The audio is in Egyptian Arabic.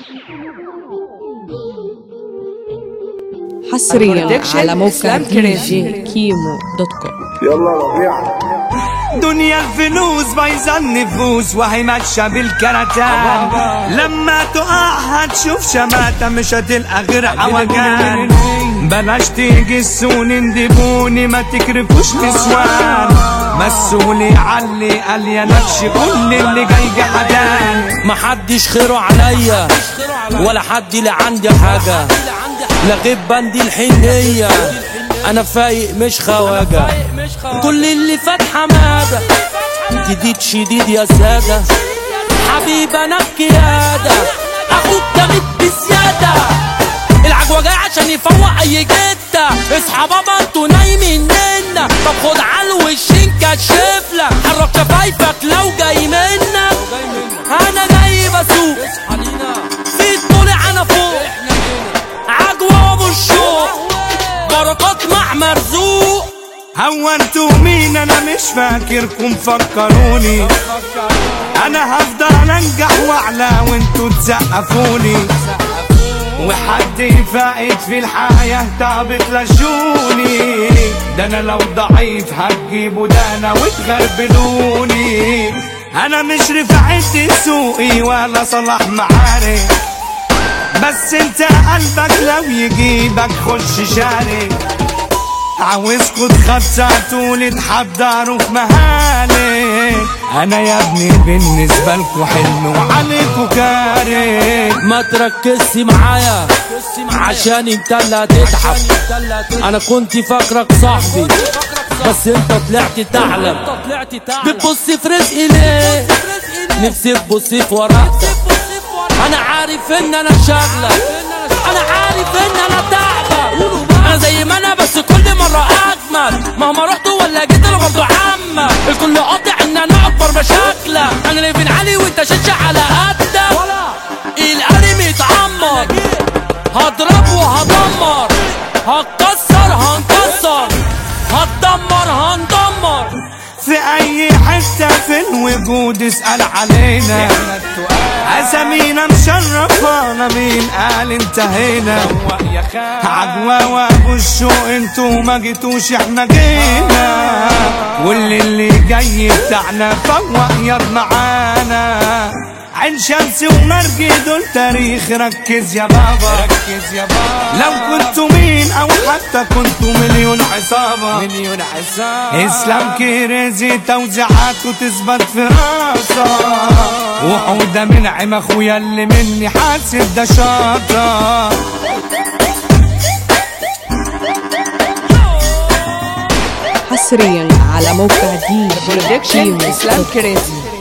حصريا على موقع دي جي كيمو دوت كوم يلا ربيع دنيا الفلوس بايظة النفوس وهي ماشية بالكرتان لما تقع هتشوف شماتة مش هتلقى غير عوجان بلاش تجسوني اندبوني ما تكرفوش نسوان مسولي علي قال يا نكش كل اللي جاي جحدان محدش خيره عليا ولا حد اللي عندي حاجة لا غيب بندي الحنية انا فايق مش خواجة كل اللي فات حمادة جديد شديد يا سادة حبيب انا بكيادة اخوك تغيب بزيادة العجوة جاي عشان يفوق اي جدة اصحى بابا انتوا نايمين منا طب خد على الوشين كشفلة حرك شفايفك لو جاي منك انا جاي بسوق في طولع انا فوق عجوة وابو الشوق بركات مع مرزوق هو انتوا مين انا مش فاكركم فكروني انا هفضل انجح واعلى وانتوا تسقفوني وحد يفاقد في الحياة طب تلاشوني ده انا لو ضعيف هتجيبوا ده انا وتغربلوني انا مش رفعت سوقي ولا صلاح معارك بس انت قلبك لو يجيبك خش شارك عاوزكوا تخططوا لي تحضروا في مهالك انا يا ابني بالنسبة لكوا حلم وعليكوا كارك ما تركزش معايا عشان انت اللي هتتعب انا كنت فاكرك صاحبي بس انت طلعت تعلم بتبص في رزقي ليه نفسي تبص في ورقتك انا عارف ان انا شغلة انا عارف ان انا تعبة انا زي ما انا بس كل مرة اجمل مهما رحت ولا جيت انا برضو عمك الكل قاطع ان انا اكبر مشاكلة انا ليفين عالي وانت شش على قدك القرم يتعمر هضرب وهدمر هتكسر هنكسر هتدمر هندمر في اي حتة في الوجود اسأل علينا اسامينا مشرفانا مين قال انتهينا عجوة وابو الشوق انتوا ما جيتوش احنا جينا واللي اللي جاي بتاعنا فوق ياض معانا عين شمس ومرجي دول تاريخ ركز يا بابا ركز يا بابا لو كنتوا مين او حتى كنتوا مليون عصابة مليون عصابة اسلام كريزي توزيعات وتثبت في راسك وحودة من عم اخويا اللي مني حاسب ده شاطر حصريا على موقع دي جي كيمو اسلام كريزي